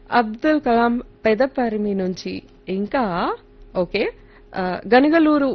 అబ్దుల్ కలాం పెదపరిమి నుంచి ఇంకా ఓకే ఆ, గనిగలూరు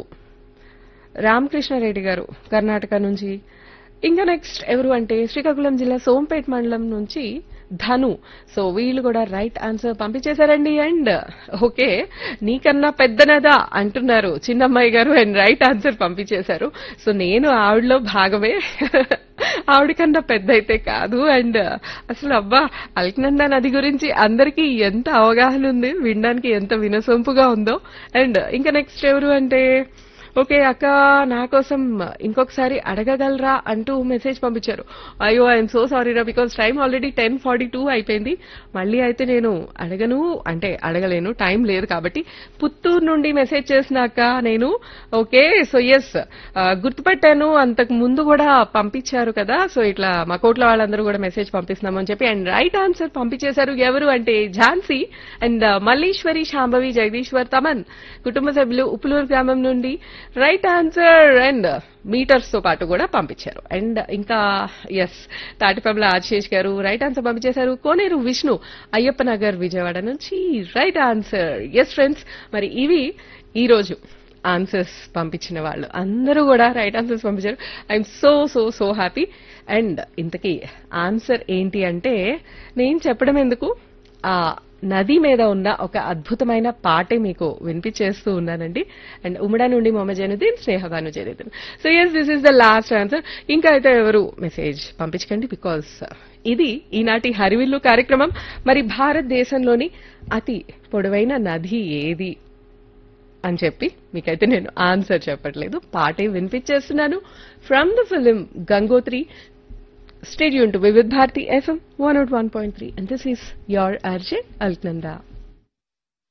రామకృష్ణారెడ్డి గారు కర్ణాటక నుంచి ఇంకా నెక్స్ట్ ఎవరు అంటే శ్రీకాకుళం జిల్లా సోంపేట్ మండలం నుంచి ధను సో వీళ్ళు కూడా రైట్ ఆన్సర్ పంపించేశారండి అండ్ ఓకే నీకన్నా పెద్దనదా అంటున్నారు చిన్నమ్మాయి గారు అండ్ రైట్ ఆన్సర్ పంపించేశారు సో నేను ఆవిడలో భాగమే ఆవిడకన్నా పెద్ద అయితే కాదు అండ్ అసలు అబ్బా అల్కనంద నది గురించి అందరికీ ఎంత అవగాహన ఉంది వినడానికి ఎంత వినసొంపుగా ఉందో అండ్ ఇంకా నెక్స్ట్ ఎవరు అంటే ఓకే అక్క నా కోసం ఇంకొకసారి అడగగలరా అంటూ మెసేజ్ పంపించారు అయ్యో ఐఎమ్ సో సారీ రా because time already ten forty two అయిపోయింది మళ్ళీ అయితే నేను అడగను అంటే అడగలేను టైం లేదు కాబట్టి పుత్తూరు నుండి మెసేజ్ చేసినాక నేను ఓకే సో ఎస్ గుర్తుపెట్టాను అంతకు ముందు కూడా పంపించారు కదా సో ఇట్లా మా కోట్ల వాళ్ళందరూ కూడా మెసేజ్ పంపిస్తున్నామని చెప్పి అండ్ రైట్ ఆన్సర్ పంపించేశారు ఎవరు అంటే ఝాన్సీ అండ్ మల్లీశ్వరి శాంభవి జగదీశ్వర్ తమన్ కుటుంబ సభ్యులు ఉప్పులూరు గ్రామం నుండి రైట్ ఆన్సర్ అండ్ మీటర్స్ తో పాటు కూడా పంపించారు అండ్ ఇంకా ఎస్ తాటిపంల ఆశేష్ గారు రైట్ ఆన్సర్ పంపించేశారు కోనేరు విష్ణు అయ్యప్ప నగర్ విజయవాడ నుంచి రైట్ ఆన్సర్ ఎస్ ఫ్రెండ్స్ మరి ఇవి ఈ రోజు ఆన్సర్స్ పంపించిన వాళ్ళు అందరూ కూడా రైట్ ఆన్సర్స్ పంపించారు I'm so so so happy and ఇంతకీ ఆన్సర్ ఏంటి అంటే నేను చెప్పడం ఎందుకు ఆ నది మీద ఉన్న ఒక అద్భుతమైన పాటే మీకు వినిపించేస్తూ ఉన్నానండి అండ్ ఉమ్మడా నుండి Mohammed Zainuddin Sneha Bhanu Zainuddin so yes this is the last answer ఇంకా అయితే ఎవరు మెసేజ్ పంపించకండి బికాస్ ఇది ఈనాటి హరివిల్లు కార్యక్రమం మరి భారతదేశంలోని అతి పొడవైన నది ఏది అని చెప్పి మీకైతే నేను ఆన్సర్ చెప్పట్లేదు పాటే వినిపించేస్తున్నాను from the film Gangotri stay tuned to Vividh Bharati FM one out one point three and this is your urgent Alaknanda